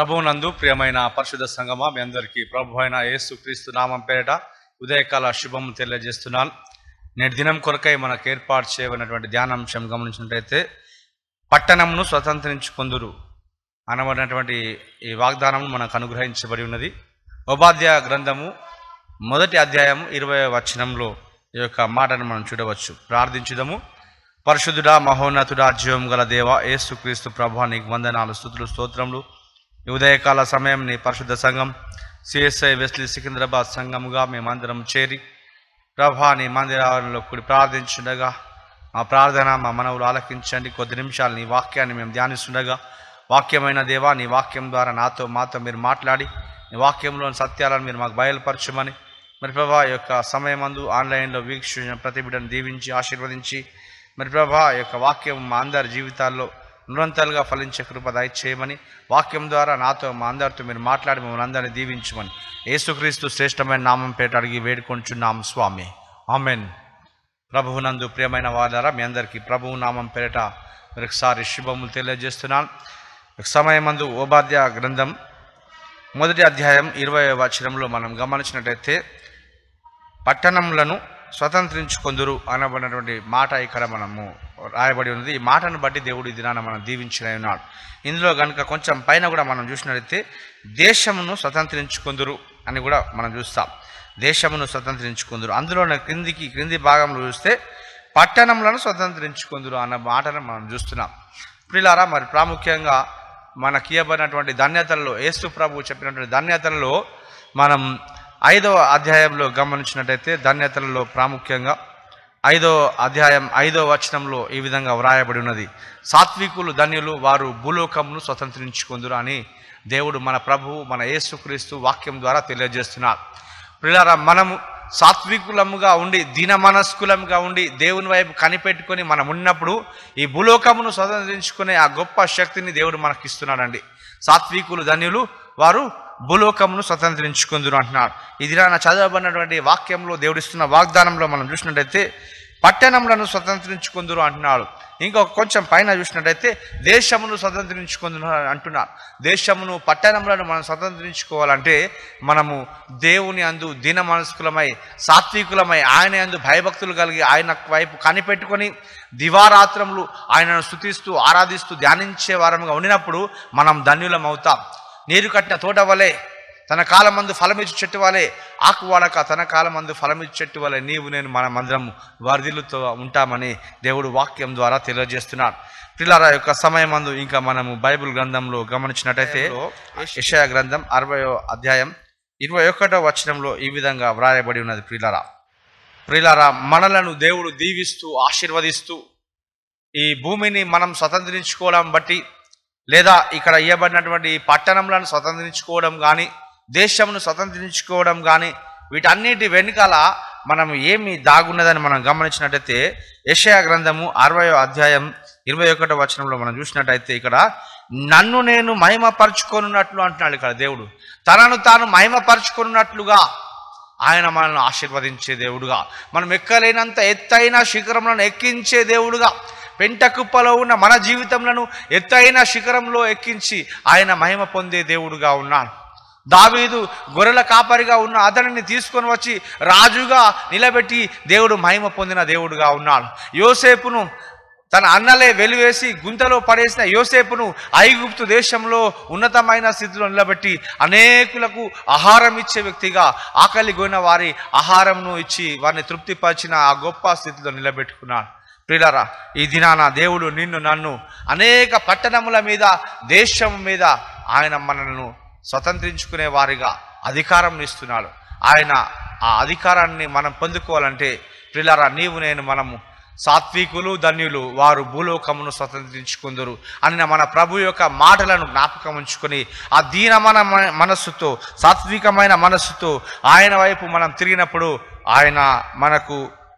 ప్రభువునందు ప్రియమైన పరిశుద్ధ సంగమా మీ అందరికీ ప్రభు అయిన యేసుక్రీస్తు నామం పేరిట ఉదయకాల శుభము తెలియజేస్తున్నాను నేటి దినం కొరకై మనకు ఏర్పాటు చేయబడినటువంటి ధ్యానాంశం గమనించినట్లయితే పట్టణంను స్వతంత్రించుకుందురు అనబడినటువంటి ఈ వాగ్దానం మనకు అనుగ్రహించబడి ఉన్నది ఉపాధ్యాయ గ్రంథము మొదటి అధ్యాయం ఇరవై వచనంలో ఈ యొక్క మాటను మనం చూడవచ్చు ప్రార్థించుదము పరిశుద్ధుడా మహోన్నతుడా జీవం గల దేవ యేసుక్రీస్తు ప్రభా నీకు వందనాలు స్థుతులు స్తోత్రములు ఈ ఉదయకాల సమయం నీ పరిశుద్ధ సంఘం సిఎస్ఐ వెస్లీ సికింద్రాబాద్ సంఘముగా మేమందరం చేరి ప్రభా నీ మందిరాలలో కూడి ప్రార్థించుండగా మా ప్రార్థన మా మనవులు ఆలకించండి కొద్ది నిమిషాలు నీ వాక్యాన్ని మేము ధ్యానిస్తుండగా వాక్యమైన దేవా నీ వాక్యం ద్వారా నాతో మాతో మీరు మాట్లాడి నీ వాక్యంలోని సత్యాలను మీరు మాకు బయలుపరచమని మరి ప్రభా ఈ యొక్క సమయమందు ఆన్లైన్లో వీక్షించిన ప్రతి బిడ్డను దీవించి ఆశీర్వదించి మరి ప్రభా ఈ యొక్క వాక్యం మా అందరి జీవితాల్లో నిరంతరంగా ఫలించే కృప దయచేయమని వాక్యం ద్వారా నాతో మా అందరితో మీరు మాట్లాడి మమ్మల్ని అందరినీ దీవించమని యేసుక్రీస్తు శ్రేష్టమైన నామం పేట అడిగి వేడుకొంచున్నాం స్వామి ఆమెన్ ప్రభువునందు ప్రియమైన వారారా మీ అందరికీ ప్రభువు నామం పేరిట మరొకసారి శుభములు తెలియజేస్తున్నాను సమయమందు ఉపాధ్యాయ గ్రంథం మొదటి అధ్యాయం ఇరవై వచనంలో మనం గమనించినట్లయితే పట్టణములను స్వతంత్రించుకొందురు అనబడినటువంటి మాట ఇక్కడ మనము రాయబడి ఉన్నది ఈ మాటను బట్టి దేవుడు ఈ దినాన మనం దీవించిన ఉన్నాడు ఇందులో కనుక కొంచెం పైన కూడా మనం చూసినట్లయితే దేశమును స్వతంత్రించుకొందురు అని కూడా మనం చూస్తాం దేశమును స్వతంత్రించుకుందురు అందులో క్రిందికి క్రింది భాగంలో చూస్తే పట్టణములను స్వతంత్రించుకుందురు అన్న మాటను మనం చూస్తున్నాం ప్రిలారా మరి ప్రాముఖ్యంగా మనకి ఇవ్వబడినటువంటి ధన్యతలలో యేసు ప్రభు చెప్పినటువంటి ధన్యతలలో మనం ఐదవ అధ్యాయంలో గమనించినట్టయితే ధన్యతలలో ప్రాముఖ్యంగా ఐదో అధ్యాయం ఐదో వచనంలో ఈ విధంగా వ్రాయబడి ఉన్నది సాత్వికులు ధన్యులు వారు భూలోకమును స్వతంత్రించుకుందురు అని దేవుడు మన ప్రభువు మన యేసుక్రీస్తు వాక్యం ద్వారా తెలియజేస్తున్నారు ప్రిలారా మనము సాత్వికులముగా ఉండి దీన మనస్కులముగా ఉండి దేవుని వైపు కనిపెట్టుకొని మనం ఉన్నప్పుడు ఈ భూలోకమును స్వతంత్రించుకునే ఆ గొప్ప శక్తిని దేవుడు మనకి ఇస్తున్నాడండి సాత్వికులు ధన్యులు వారు భూలోకమును స్వతంత్రించుకుందురు అంటున్నారు ఇది నా చదవబడినటువంటి వాక్యంలో దేవుడిస్తున్న వాగ్దానంలో మనం చూసినట్టయితే పట్టణములను స్వతంత్రించుకుందురు అంటున్నాడు ఇంకొక కొంచెం పైన చూసినట్టయితే దేశమును స్వతంత్రించుకుందురు అంటున్నారు దేశమును పట్టణములను మనం స్వతంత్రించుకోవాలంటే మనము దేవుని అందు దీన మనస్కులమై సాత్వికులమై ఆయన అందు భయభక్తులు కలిగి ఆయన వైపు కనిపెట్టుకొని దివారాత్రములు ఆయనను స్థుతిస్తూ ఆరాధిస్తూ ధ్యానించే వారముగా ఉండినప్పుడు మనం ధన్యులం అవుతాం నీరు కట్టిన తోట వలె తన కాలమందు ఫలమిచ్చు చెట్టు వలె ఆకు వాడక తన కాలమందు ఫలమిచ్చు చెట్టు వలె నీవు నేను మన మందిరం వరదిల్లుతో ఉంటామని దేవుడు వాక్యం ద్వారా తెలియజేస్తున్నాడు పిల్లల యొక్క సమయమందు ఇంకా మనము బైబిల్ గ్రంథంలో గమనించినట్టయితే యెషయా గ్రంథం అరవయో అధ్యాయం ఇరవై ఒకటో వచనంలో ఈ విధంగా వ్రాయబడి ఉన్నది ప్రియులారా ప్రియులారా మనలను దేవుడు దీవిస్తూ ఆశీర్వదిస్తూ ఈ భూమిని మనం స్వతంత్రించుకోవడం బట్టి లేదా ఇక్కడ ఇవ్వబడినటువంటి ఈ పట్టణంలను స్వతంత్రించుకోవడం కానీ దేశంను స్వతంత్రించుకోవడం కానీ వీటన్నిటి వెనుకాల మనం ఏమి దాగున్నదని మనం గమనించినట్టయితే యెషయా గ్రంథము అరవయో అధ్యాయం ఇరవై ఒకటో వచనంలో మనం చూసినట్టయితే ఇక్కడ నన్ను నేను మహిమపరుచుకొనున్నట్లు అంటున్నాడు ఇక్కడ దేవుడు తనను తాను మహిమపరుచుకొనున్నట్లుగా ఆయన మనల్ని ఆశీర్వదించే దేవుడుగా మనం ఎక్కలేనంత ఎత్తైన శిఖరములను ఎక్కించే దేవుడుగా పెంట కుప్పలో ఉన్న మన జీవితంలో ఎత్తైన శిఖరంలో ఎక్కించి ఆయన మహిమ పొందే దేవుడుగా ఉన్నాడు దావీదు గొర్రెల కాపరిగా ఉన్న అతనిని తీసుకొని వచ్చి రాజుగా నిలబెట్టి దేవుడు మహిమ పొందిన దేవుడుగా ఉన్నాడు యోసేపును తన అన్నలే వెలివేసి గుంతలో పడేసిన యోసేపును ఐగుప్తు దేశంలో ఉన్నతమైన స్థితిలో నిలబెట్టి అనేకులకు ఆహారం ఇచ్చే వ్యక్తిగా ఆకలి గోయిన వారి ఆహారంను ఇచ్చి వారిని తృప్తిపరిచిన ఆ గొప్ప స్థితిలో నిలబెట్టుకున్నాడు ప్రియులారా ఈ దినాన దేవుడు నిన్ను నన్ను అనేక పట్టణముల మీద దేశం మీద ఆయన మనలను స్వతంత్రించుకునే వారిగా అధికారం ఇస్తున్నాడు ఆయన ఆ అధికారాన్ని మనం పొందుకోవాలంటే ప్రియులారా నీవు నేను మనము సాత్వికులు ధన్యులు వారు భూలోకమును స్వతంత్రించుకుందరు అన్న మన ప్రభు యొక్క మాటలను జ్ఞాపకం ఉంచుకొని ఆ దీనమైన మ- మనస్సుతో సాత్వికమైన మనస్సుతో ఆయన వైపు మనం తిరిగినప్పుడు ఆయన మనకు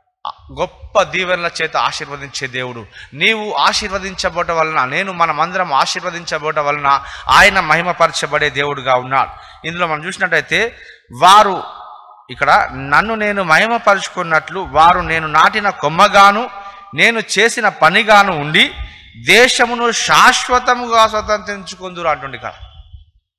గొప్ప దీవెనల చేత ఆశీర్వదించే దేవుడు నీవు ఆశీర్వదించబోట వలన నేను మనమందరం ఆశీర్వదించబోట వలన ఆయన మహిమపరచబడే దేవుడుగా ఉన్నాడు ఇందులో మనం చూసినట్టయితే వారు ఇక్కడ నన్ను నేను మహిమపరుచుకున్నట్లు వారు నేను నాటిన కొమ్మగాను నేను చేసిన పనిగాను ఉండి దేశమును శాశ్వతముగా స్వతంత్రించుకుందురు అంటుండి ఇక్కడ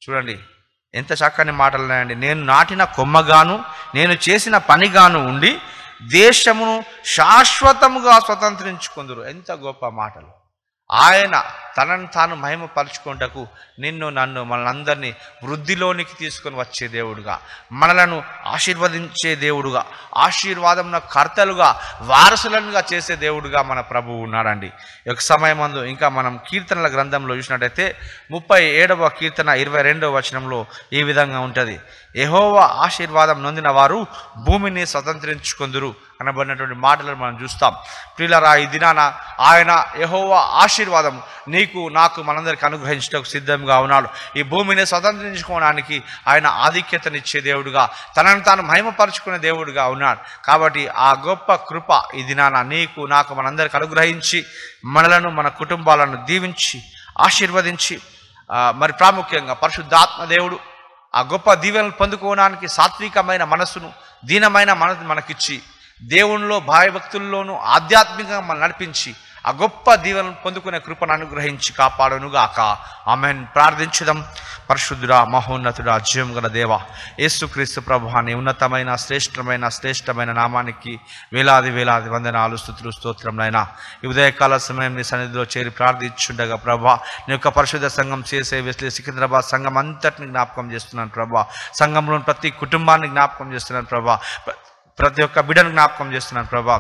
చూడండి ఎంత చక్కని మాటలు ఉన్నాయండి నేను నాటిన కొమ్మగాను నేను చేసిన పనిగాను ఉండి దేశమును శాశ్వతముగా స్వతంత్రించుకుందరు ఎంత గొప్ప మాటలు ఆయన తనను తాను మహిమపరచుకుంటకు నిన్ను నన్ను మనందరినీ వృద్ధిలోనికి తీసుకొని వచ్చే దేవుడుగా మనలను ఆశీర్వదించే దేవుడుగా ఆశీర్వాదమున కర్తలుగా వారసులనుగా చేసే దేవుడుగా మన ప్రభువు ఉన్నాడండి ఈ యొక్క సమయం మందు ఇంకా మనం కీర్తనల గ్రంథంలో చూసినట్టయితే ముప్పై ఏడవ కీర్తన ఇరవై రెండవ వచనంలో ఈ విధంగా ఉంటుంది యెహోవా ఆశీర్వాదం నొందిన వారు భూమిని స్వతంత్రించుకుందురు అనబడినటువంటి మాటలను మనం చూస్తాం ప్రియులరా ఈ దినాన ఆయన యెహోవా ఆశీర్వాదం నీకు నాకు మనందరికి అనుగ్రహించడానికి సిద్ధంగా ఉన్నాడు ఈ భూమిని స్వతంత్రించుకోవడానికి ఆయన ఆధిక్యతనిచ్చే దేవుడుగా తనను తాను మహిమపరుచుకునే దేవుడుగా ఉన్నాడు కాబట్టి ఆ గొప్ప కృప ఈ దినాన నీకు నాకు మనందరికి అనుగ్రహించి మనలను మన కుటుంబాలను దీవించి ఆశీర్వదించి ఆ, మరి ప్రాముఖ్యంగా పరిశుద్ధాత్మ దేవుడు ఆ గొప్ప దీవెనలు పొందుకోవడానికి సాత్వికమైన మనస్సును దీనమైన మనసు మనకిచ్చి దేవునిలో భయభక్తుల్లోనూ ఆధ్యాత్మికంగా మనం నడిపించి ఆ గొప్ప దీవెనలు పొందుకునే కృపను అనుగ్రహించి కాపాడునుగాక ఆమెన్ ప్రార్థించుదాం పరిశుద్ధుడా మహోన్నతుడా జీవం గల దేవ యేసుక్రీస్తు ప్రభు అనే ఉన్నతమైన శ్రేష్టమైన శ్రేష్టమైన నామానికి వేలాది వేలాది వందనాలు స్థుతులు స్తోత్రంలైనా ఈ ఉదయకాల సమయం నీ సన్నిధిలో చేరి ప్రార్థించుండగా ప్రభా నీ యొక్క పరిశుద్ధ సంఘం చేసే వెస్లీ సికింద్రాబాద్ సంఘం అంతటిని జ్ఞాపకం చేస్తున్నాను ప్రభా సంఘంలోని ప్రతి కుటుంబాన్ని జ్ఞాపకం చేస్తున్నాను ప్రభా ప్ర- ప్రతి ఒక్క బిడ్డను జ్ఞాపకం చేస్తున్నాను ప్రభా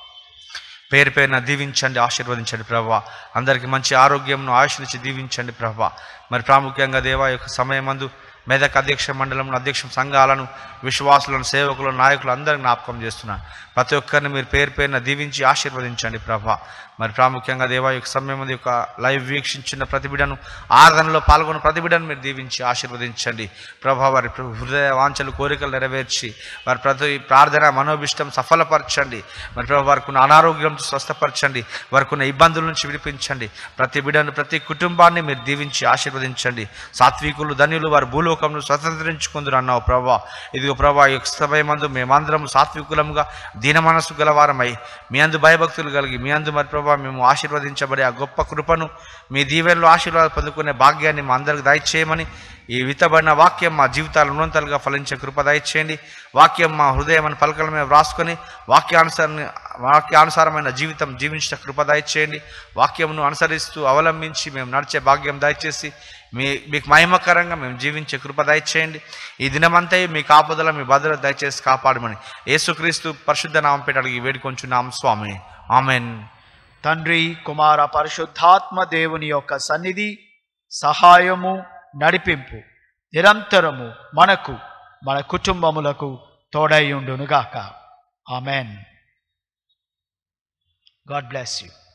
పేరు పేరున దీవించండి ఆశీర్వదించండి ప్రభా అందరికీ మంచి ఆరోగ్యంను ఆయుష్నిచ్చి దీవించండి ప్రభా మరి ప్రాముఖ్యంగా దేవా యొక్క సమయమందు మెదక్ అధ్యక్ష మండలం అధ్యక్ష సంఘాలను విశ్వాసులను సేవకులను నాయకులు అందరిని జ్ఞాపకం చేస్తున్నాను ప్రతి ఒక్కరిని మీరు పేరు పేరున దీవించి ఆశీర్వదించండి ప్రభా మరి ప్రాముఖ్యంగా దేవా యొక్క సమయం యొక్క లైవ్ వీక్షించిన ప్రతి బిడ్డను ఆరాధనలో పాల్గొన్న ప్రతి బిడ్డను మీరు దీవించి ఆశీర్వదించండి ప్రభా వారి ప్ర- హృదయ వాంఛలు కోరికలు నెరవేర్చి వారి ప్రతి ప్రార్థన మనోభిష్టం సఫలపరచండి మరి ప్రభా వారికి ఉన్న అనారోగ్యం స్వస్థపరచండి వారికి ఉన్న ఇబ్బందుల నుంచి విడిపించండి ప్రతి బిడ్డను ప్రతి కుటుంబాన్ని మీరు దీవించి ఆశీర్వదించండి సాత్వికులు ధన్యులు వారి భూలోకంను స్వతంత్రించుకుందరు అన్నావు ప్రభా ఇదిగో ప్రభా ఈ యొక్క సమయమందు మేమందరం సాత్వికులముగా దీన మనస్సు గలవారమై మీ అందు భయభక్తులు కలిగి మీ అందు మరి ప్రభా మేము ఆశీర్వదించబడే ఆ గొప్ప కృపను మీ దీవెనలో ఆశీర్వాదం పొందుకునే భాగ్యాన్ని మా అందరికి దయచేయమని ఈ విత్తబడిన వాక్యం మా జీవితాలు ఉన్నంతలుగా ఫలించే కృప దయచేయండి వాక్యం మా హృదయం అని పలకల మీద వ్రాసుకొని వాక్యానుసార వాక్యానుసారమైన జీవితం జీవించిన కృప దయచేయండి వాక్యమును అనుసరిస్తూ అవలంబించి మేము నడిచే భాగ్యం దయచేసి మీ మీకు మహిమకరంగా మేము జీవించే కృప దయచేయండి ఈ దినమంతా మీ కాపుదల మీ భద్రత దయచేసి కాపాడమని యేసుక్రీస్తు పరిశుద్ధ నామం పెట్టి అడిగి వేడుకొంచున్నాం స్వామి ఆమెన్ తండ్రి కుమార పరిశుద్ధాత్మ దేవుని యొక్క సన్నిధి సహాయము నడిపింపు నిరంతరము మనకు మన కుటుంబములకు తోడై ఉండునుగాక ఆమెన్ గాడ్ బ్లెస్ యూ